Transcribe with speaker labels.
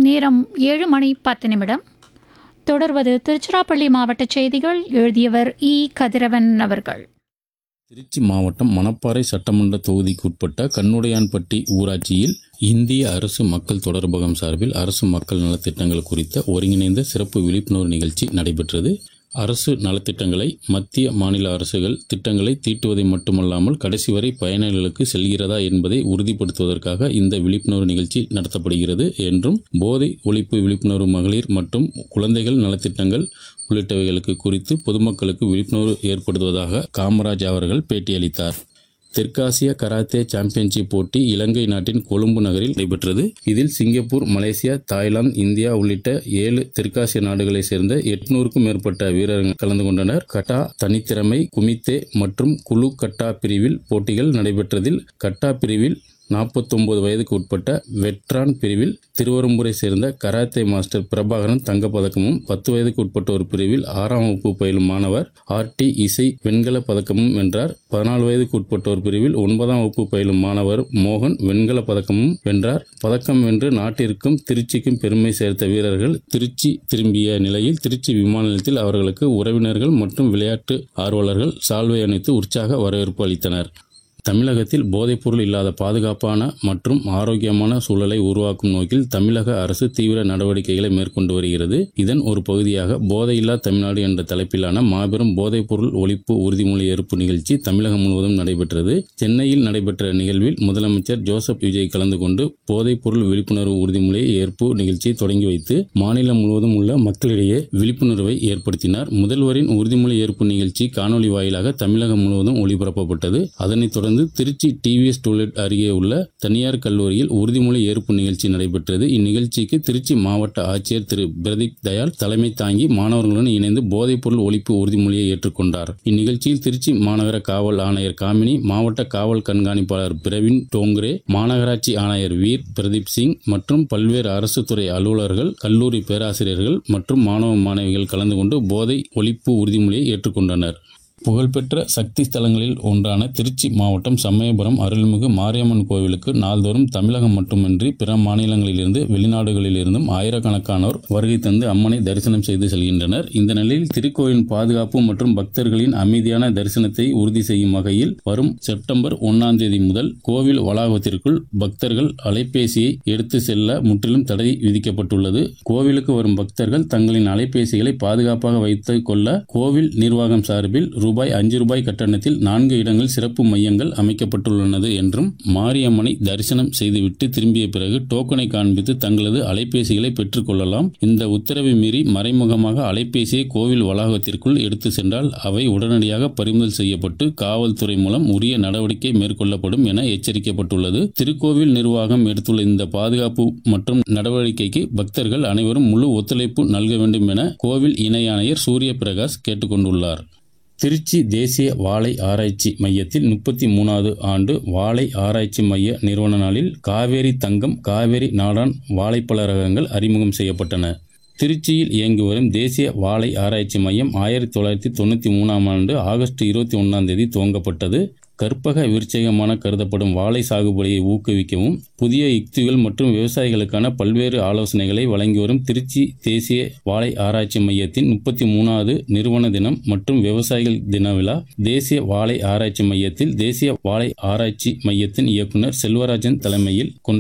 Speaker 1: நேரம் ஏழு மணி பத்து நிமிடம் தொடர்வது திருச்சிராப்பள்ளி மாவட்ட செய்திகள் எழுதியவர் இ கதிரவன் அவர்கள்
Speaker 2: திருச்சி மாவட்டம் மணப்பாறை சட்டமன்ற தொகுதிக்குட்பட்ட கண்ணுடையான்பட்டி ஊராட்சியில் இந்திய அரசு மக்கள் தொடர்பகம் சார்பில் அரசு மக்கள் நலத்திட்டங்கள் குறித்த ஒருங்கிணைந்த சிறப்பு விழிப்புணர்வு நிகழ்ச்சி நடைபெற்றது அரசு நலத்திட்டங்களை மத்திய மாநில அரசுகள் திட்டங்களை தீட்டுவதை மட்டுமல்லாமல் கடைசி வரை பயனாளிகளுக்கு செல்கிறதா என்பதை உறுதிப்படுத்துவதற்காக இந்த விழிப்புணர்வு நிகழ்ச்சி நடத்தப்படுகிறது என்றும் போதை ஒழிப்பு விழிப்புணர்வு மகளிர் மற்றும் குழந்தைகள் நலத்திட்டங்கள் உள்ளிட்டவைகளுக்கு குறித்து பொதுமக்களுக்கு விழிப்புணர்வு ஏற்படுத்துவதாக காமராஜ் அவர்கள் பேட்டியளித்தார் தெற்காசிய கராத்தே சாம்பியன்ஷிப் போட்டி இலங்கை நாட்டின் கொழும்பு நகரில் நடைபெற்றது இதில் சிங்கப்பூர் மலேசியா தாய்லாந்து இந்தியா உள்ளிட்ட ஏழு தெற்காசிய நாடுகளைச் சேர்ந்த எட்நூறுக்கும் மேற்பட்ட வீரர்கள் கலந்து கொண்டனர் கட்டா தனித்திறமை குமித்தே மற்றும் குழு கட்டா பிரிவில் போட்டிகள் நடைபெற்றதில் கட்டா பிரிவில் நாற்பத்தொன்பது வயதுக்கு உட்பட்ட வெட்ரான் பிரிவில் திருவரம்பூரை சேர்ந்த கராத்தே மாஸ்டர் பிரபாகரன் தங்கப்பதக்கமும் பத்து வயதுக்கு உட்பட்ட ஒரு பிரிவில் ஆறாம் வகுப்பு பயிலும் மாணவர் ஆர் டி இசை வெண்கல பதக்கமும் வென்றார் பதினாலு வயதுக்கு உட்பட்ட ஒரு பிரிவில் ஒன்பதாம் வகுப்பு பயிலும் மாணவர் மோகன் வெண்கல பதக்கமும் வென்றார் பதக்கம் வென்று நாட்டிற்கும் திருச்சிக்கும் பெருமை சேர்த்த வீரர்கள் திருச்சி திரும்பிய நிலையில் திருச்சி விமான நிலையத்தில் அவர்களுக்கு உறவினர்கள் மற்றும் விளையாட்டு ஆர்வலர்கள் சால்வை அணித்து உற்சாக வரவேற்பு அளித்தனர் தமிழகத்தில் போதைப்பொருள் இல்லாத பாதுகாப்பான மற்றும் ஆரோக்கியமான சூழலை உருவாக்கும் நோக்கில் தமிழக அரசு தீவிர நடவடிக்கைகளை மேற்கொண்டு வருகிறது இதன் ஒரு பகுதியாக போதையில்லா தமிழ்நாடு என்ற தலைப்பிலான மாபெரும் போதைப்பொருள் ஒழிப்பு உறுதிமொழி ஏற்பு நிகழ்ச்சி தமிழகம் முழுவதும் நடைபெற்றது சென்னையில் நடைபெற்ற நிகழ்வில் முதலமைச்சர் ஜோசப் விஜய் கலந்து கொண்டு போதைப்பொருள் விழிப்புணர்வு உறுதிமொழி ஏற்பு நிகழ்ச்சியை தொடங்கி வைத்து மாநிலம் முழுவதும் உள்ள மக்களிடையே விழிப்புணர்வை ஏற்படுத்தினார் முதல்வரின் உறுதிமொழி ஏற்பு நிகழ்ச்சி காணொலி வாயிலாக தமிழகம் முழுவதும் ஒளிபரப்பப்பட்டது அதனைத் தொடர்ந்து திருச்சி டிவிஎஸ் டூலெட் அருகே உள்ள தனியார் கல்லூரியில் உறுதிமொழி ஏற்பு நிகழ்ச்சி நடைபெற்றது இந்நிகழ்ச்சிக்கு திருச்சி மாவட்ட ஆட்சியர் திரு பிரதீப் தயாள் தலைமை தாங்கி மாணவர்களுடன் இணைந்து போதைப்பொருள் ஒழிப்பு உறுதிமொழியை ஏற்றுக்கொண்டார் இந்நிகழ்ச்சியில் திருச்சி மாநகர காவல் ஆணையர் காமினி மாவட்ட காவல் கண்காணிப்பாளர் பிரவீன் டோங்கரே மாநகராட்சி ஆணையர் வீர் பிரதீப் சிங் மற்றும் பல்வேறு அரசு துறை அலுவலர்கள் கல்லூரி பேராசிரியர்கள் மற்றும் மாணவ மாணவிகள் கலந்து கொண்டு போதை ஒழிப்பு உறுதிமொழியை ஏற்றுக்கொண்டனர் புகழ்பெற்ற சக்தி ஸ்தலங்களில் ஒன்றான திருச்சி மாவட்டம் சமயபுரம் அருள்மிகு மாரியம்மன் கோவிலுக்கு நாள்தோறும் தமிழகம் மட்டுமின்றி பிற மாநிலங்களிலிருந்து வெளிநாடுகளிலிருந்தும் ஆயிரக்கணக்கானோர் வருகை தந்து அம்மனை தரிசனம் செய்து செல்கின்றனர் இந்த நிலையில் திருக்கோயிலின் பாதுகாப்பு மற்றும் பக்தர்களின் அமைதியான தரிசனத்தை உறுதி செய்யும் வகையில் வரும் செப்டம்பர் ஒன்னாம் தேதி முதல் கோவில் வளாகத்திற்குள் பக்தர்கள் அலைபேசியை எடுத்து செல்ல முற்றிலும் தடை விதிக்கப்பட்டுள்ளது கோவிலுக்கு வரும் பக்தர்கள் தங்களின் அலைபேசிகளை பாதுகாப்பாக வைத்துக் கொள்ள கோவில் நிர்வாகம் சார்பில் ரூபாய் அஞ்சு ரூபாய் கட்டணத்தில் நான்கு இடங்கள் சிறப்பு மையங்கள் அமைக்கப்பட்டுள்ளது என்றும் மாரியம்மனை தரிசனம் செய்துவிட்டு திரும்பிய பிறகு டோக்கனை காண்பித்து தங்களது அலைபேசிகளை பெற்றுக் கொள்ளலாம் இந்த உத்தரவை மீறி மறைமுகமாக அலைபேசியை கோவில் வளாகத்திற்குள் எடுத்து சென்றால் அவை உடனடியாக பறிமுதல் செய்யப்பட்டு காவல்துறை மூலம் உரிய நடவடிக்கை மேற்கொள்ளப்படும் என எச்சரிக்கப்பட்டுள்ளது திருக்கோவில் நிர்வாகம் எடுத்துள்ள இந்த பாதுகாப்பு மற்றும் நடவடிக்கைக்கு பக்தர்கள் அனைவரும் முழு ஒத்துழைப்பு நல்க வேண்டும் என கோவில் இணை ஆணையர் சூரிய பிரகாஷ் கேட்டுக்கொண்டுள்ளார் திருச்சி தேசிய வாழை ஆராய்ச்சி மையத்தில் முப்பத்தி மூணாவது ஆண்டு வாழை ஆராய்ச்சி மைய நிறுவன நாளில் காவேரி தங்கம் காவேரி நாடான் வாழைப்பழ ரகங்கள் அறிமுகம் செய்யப்பட்டன திருச்சியில் இயங்கி வரும் தேசிய வாழை ஆராய்ச்சி மையம் ஆயிரத்தி தொள்ளாயிரத்தி தொண்ணூற்றி மூணாம் ஆண்டு ஆகஸ்ட் இருபத்தி ஒன்றாம் தேதி துவங்கப்பட்டது கற்பக விருட்சகமான கருதப்படும் வாழை சாகுபடியை ஊக்குவிக்கவும் புதிய யுக்திகள் மற்றும் விவசாயிகளுக்கான பல்வேறு ஆலோசனைகளை வழங்கி வரும் திருச்சி தேசிய வாழை ஆராய்ச்சி மையத்தின் முப்பத்தி மூணாவது நிறுவன தினம் மற்றும் விவசாயிகள் தின விழா தேசிய வாழை ஆராய்ச்சி மையத்தில் தேசிய வாழை ஆராய்ச்சி மையத்தின் இயக்குநர் செல்வராஜன் தலைமையில் கொண்டாடப்பட்டது